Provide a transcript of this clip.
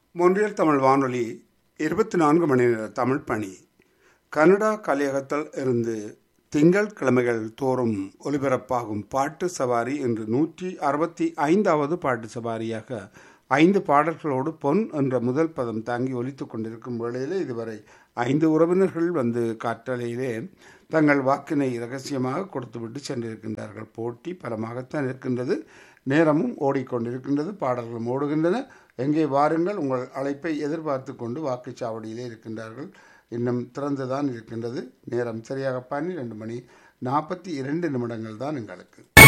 மொன்றியல் தமிழ் வானொலி இருபத்தி நான்கு மணி நேர தமிழ் பணி கனடா கலையகத்தில் இருந்து திங்கள் கிழமைகள் தோறும் ஒலிபரப்பாகும் பாட்டு சவாரி என்று நூற்றி அறுபத்தி ஐந்தாவது பாட்டு சவாரியாக ஐந்து பாடல்களோடு பொன் என்ற முதல் பதம் தாங்கி ஒலித்துக் கொண்டிருக்கும் வேளையிலே இதுவரை ஐந்து உறவினர்கள் வந்து காற்றலையிலே தங்கள் வாக்கினை ரகசியமாக கொடுத்துவிட்டு சென்றிருக்கின்றார்கள் போட்டி பலமாகத்தான் இருக்கின்றது நேரமும் ஓடிக்கொண்டிருக்கின்றது பாடல்களும் ஓடுகின்றன எங்கே வாருங்கள் உங்கள் அழைப்பை எதிர்பார்த்து கொண்டு வாக்குச்சாவடியிலே இருக்கின்றார்கள் இன்னும் திறந்துதான் இருக்கின்றது நேரம் சரியாக பன்னிரெண்டு மணி நாற்பத்தி இரண்டு நிமிடங்கள் தான் எங்களுக்கு